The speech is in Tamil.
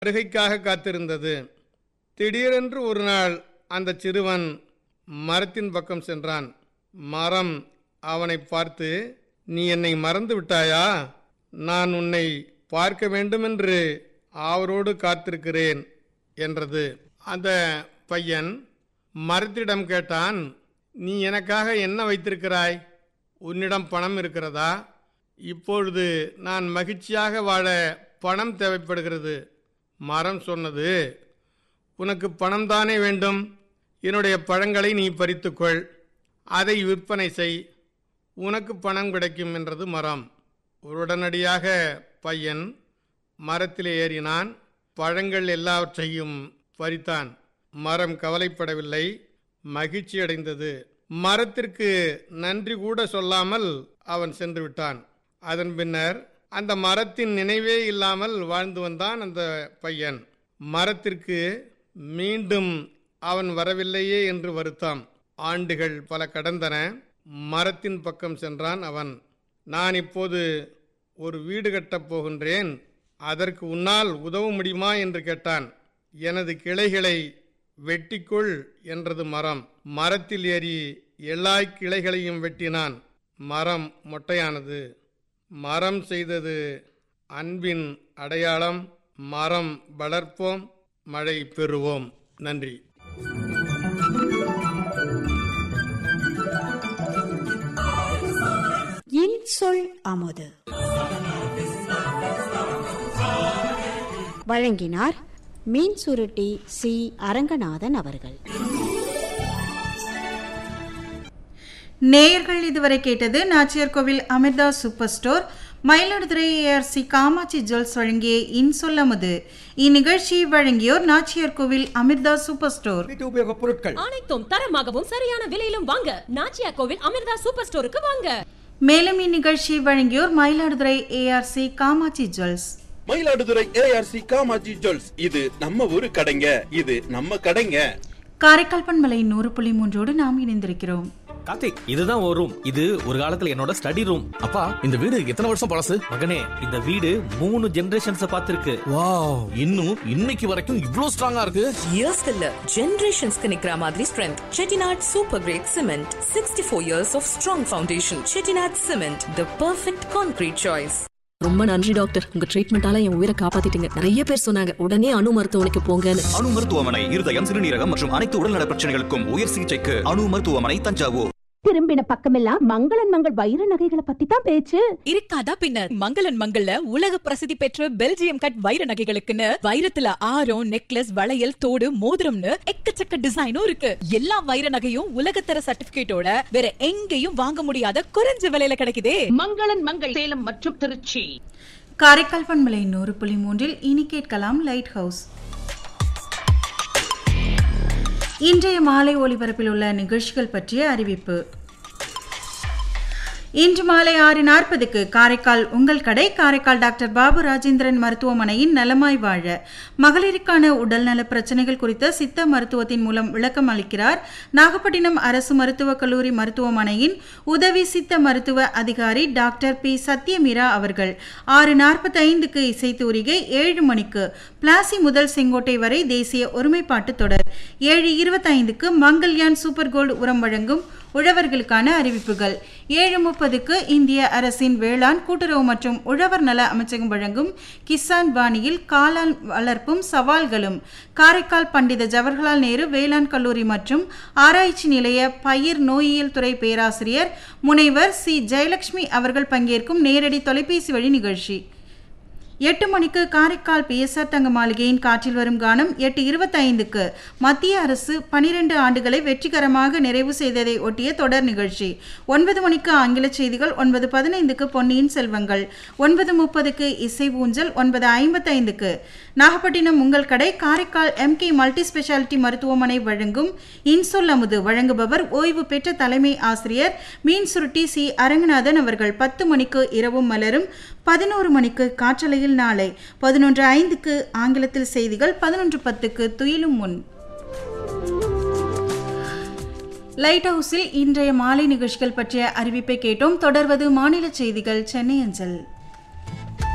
வருகைக்காக காத்திருந்தது திடீரென்று ஒரு நாள் அந்த சிறுவன் மரத்தின் பக்கம் சென்றான் மரம் அவனை பார்த்து நீ என்னை மறந்து விட்டாயா நான் உன்னை பார்க்க வேண்டுமென்று ஆவரோடு காத்திருக்கிறேன் என்றது அந்த பையன் மரத்திடம் கேட்டான் நீ எனக்காக என்ன வைத்திருக்கிறாய் உன்னிடம் பணம் இருக்கிறதா இப்பொழுது நான் மகிழ்ச்சியாக வாழ பணம் தேவைப்படுகிறது மரம் சொன்னது உனக்கு பணம் தானே வேண்டும் என்னுடைய பழங்களை நீ பறித்துக்கொள் அதை விற்பனை செய் உனக்கு பணம் கிடைக்கும் என்றது மரம் உடனடியாக பையன் மரத்திலே ஏறினான் பழங்கள் எல்லாவற்றையும் பறித்தான் மரம் கவலைப்படவில்லை மகிழ்ச்சி அடைந்தது மரத்திற்கு நன்றி கூட சொல்லாமல் அவன் சென்று விட்டான் அதன் பின்னர் அந்த மரத்தின் நினைவே இல்லாமல் வாழ்ந்து வந்தான் அந்த பையன் மரத்திற்கு மீண்டும் அவன் வரவில்லையே என்று வருத்தம் ஆண்டுகள் பல கடந்தன மரத்தின் பக்கம் சென்றான் அவன் நான் இப்போது ஒரு வீடு கட்டப் போகின்றேன் அதற்கு உன்னால் உதவ முடியுமா என்று கேட்டான் எனது கிளைகளை வெட்டிக்கொள் என்றது மரம் மரத்தில் ஏறி எல்லா கிளைகளையும் வெட்டினான் மரம் மொட்டையானது மரம் செய்தது அன்பின் அடையாளம் மரம் வளர்ப்போம் மழை பெறுவோம் நன்றி இன்சொல் அமுது வழங்கினார் மீன் சுருட்டி சி அரங்கநாதன் அவர்கள் நேயர்கள் இதுவரை கேட்டது Nachiyar Kovil Amirtha super store Mayiladuthurai ARC Kamatchi jewels வழங்கிய இன்சொல்லமுது இந்நிகழ்ச்சியை வழங்கியோர் நாச்சியார் கோவில் அமிர்தா சூப்பர் ஸ்டோர் வீட்டு உபயோகப் பொருட்கள் அனைத்தும் தரமாகவும் சரியான விலையிலும் வாங்க நாச்சியா கோவில் அமிர்தா சூப்பர் ஸ்டோருக்கு வாங்க மேலும் இந்நிகழ்ச்சியை வழங்கியோர் Mayiladuthurai ARC Kamatchi jewels Mayiladuthurai ARC Kamatchi jewels இது நம்ம ஊரு கடைங்க இது நம்ம கடைங்க காரைக்கால் பண்பலை நூறு புள்ளி மூன்றோடு நாம் இணைந்திருக்கிறோம் கார்த்திக் இதுதான் ஒரு ரூம் இது ஒரு காலத்துல என்னோட ஸ்டடி ரூம் அப்பா இந்த வீடு எத்தனை வருஷம் பழசு மகனே இந்த வீடு மூணு ஜெனரேஷன்ஸ் பார்த்திருக்கு வாவ் இன்னும் இன்னைக்கு வரைக்கும் இவ்ளோ ஸ்ட்ராங்கா இருக்கு இயர்ஸ்க்கு இல்ல ஜெனரேஷன்ஸ்க்கு நிக்கிற மாதிரி strength Chettinad super great cement sixty four years of strong foundation Chettinad cement the perfect concrete choice ரொம்ப நன்றி டாக்டர் உங்க ட்ரீட்மெண்டால என் உயிரை காப்பாத்திட்டீங்க நிறைய பேர் சொன்னாங்க உடனே அணு மருத்துவமனைக்கு போங்கன்னு அணு மருத்துவமனை இருதயம் சிறுநீரகம் மற்றும் அனைத்து உடல்நல பிரச்சனைகளுக்கும் உயர் சிகிச்சைக்கு அணு மருத்துவமனை தஞ்சாவூர் திரும்பின பக்கமெல்லாம் மங்களன் மங்கள் வைர நகைகளை பத்தி தான் பேச்சு இருக்காதா பின்ன மங்களன் மங்கள்ல உலக பிரசித்தி பெற்ற பெல்ஜியம் கட் வைர நகைகளுக்குன்னு வைரத்துல ஆரம் நெக்லஸ் வளையல் தோடு மோதிரம்னு எக்கச்சக்க டிசைனும் இருக்கு எல்லா வைர நகையும் உலகத்தர சர்டிபிகேட்டோட வேற எங்கேயும் வாங்க முடியாத குறைஞ்ச விலையில கிடைக்குதே மங்களன் மங்கள் சேலம் மற்றும் திருச்சி காரைக்கால் பண்பலை நூறு புள்ளி மூன்றில் இனி கேட்கலாம் லைட் ஹவுஸ் இன்றைய மாலை ஒளிபரப்பில் உள்ள நிகழ்ச்சிகள் பற்றிய அறிவிப்பு இன்று மாலை ஆறு நாற்பதுக்கு காரைக்கால் உங்கள் கடை காரைக்கால் டாக்டர் பாபு ராஜேந்திரன் மருத்துவமனையின் நலமாய் வாழ மகளிருக்கான உடல்நல பிரச்சனைகள் குறித்த சித்த மருத்துவத்தின் மூலம் விளக்கம் அளிக்கிறார் நாகப்பட்டினம் அரசு மருத்துவக் கல்லூரி மருத்துவமனையின் உதவி சித்த மருத்துவ அதிகாரி டாக்டர் பி சத்யமீரா அவர்கள் ஆறு நாற்பத்தைந்துக்கு இசைத்தூரிகை ஏழு மணிக்கு பிளாசி முதல் செங்கோட்டை வரை தேசிய ஒருமைப்பாட்டு தொடர் ஏழு இருபத்தைந்துக்கு மங்கள்யான் சூப்பர் கோல்டு உரம் வழங்கும் உழவர்களுக்கான அறிவிப்புகள் ஏழு முப்பதுக்கு இந்திய அரசின் வேளாண் கூட்டுறவு மற்றும் உழவர் நல அமைச்சகம் வழங்கும் கிசான் பாணியில் காளான் வளர்ப்பும் சவால்களும் காரைக்கால் பண்டித ஜவஹர்லால் நேரு வேளாண் கல்லூரி மற்றும் ஆராய்ச்சி நிலைய பயிர் நோயியல் துறை பேராசிரியர் முனைவர் சி ஜெயலட்சுமி அவர்கள் பங்கேற்கும் நேரடி தொலைபேசி வழி நிகழ்ச்சி எட்டு மணிக்கு காரைக்கால் பிஎஸ்ஆர் தங்க மாளிகையின் காற்றில் வரும் கானம் எட்டு இருபத்தைந்துக்கு மத்திய அரசு பனிரெண்டு ஆண்டுகளை வெற்றிகரமாக நிறைவு செய்ததை ஒட்டிய தொடர் நிகழ்ச்சி ஒன்பது மணிக்கு ஆங்கில செய்திகள் ஒன்பது பதினைந்துக்கு பொன்னியின் செல்வங்கள் ஒன்பது முப்பதுக்கு இசை ஊஞ்சல் ஒன்பது ஐம்பத்தைந்துக்கு நாகப்பட்டினம் உங்கள் கடை காரைக்கால் எம்கே மல்டி ஸ்பெஷாலிட்டி மருத்துவமனை வழங்கும் இன்சொல் அமுது வழங்குபவர் ஓய்வு பெற்ற தலைமை ஆசிரியர் மீன் சுருட்டி சி அரங்கநாதன் அவர்கள் பத்து மணிக்கு இரவும் மலரும் பதினோரு மணிக்கு காற்றலையில் நாளை பதினொன்று ஐந்துக்கு ஆங்கிலத்தில் செய்திகள் பதினொன்று பத்துக்கு துயிலும் முன் லைட் ஹவுஸில் இன்றைய மாலை நிகழ்ச்சிகள் பற்றிய அறிவிப்பை கேட்டோம் தொடர்வது மாநில செய்திகள் சென்னை அஞ்சல்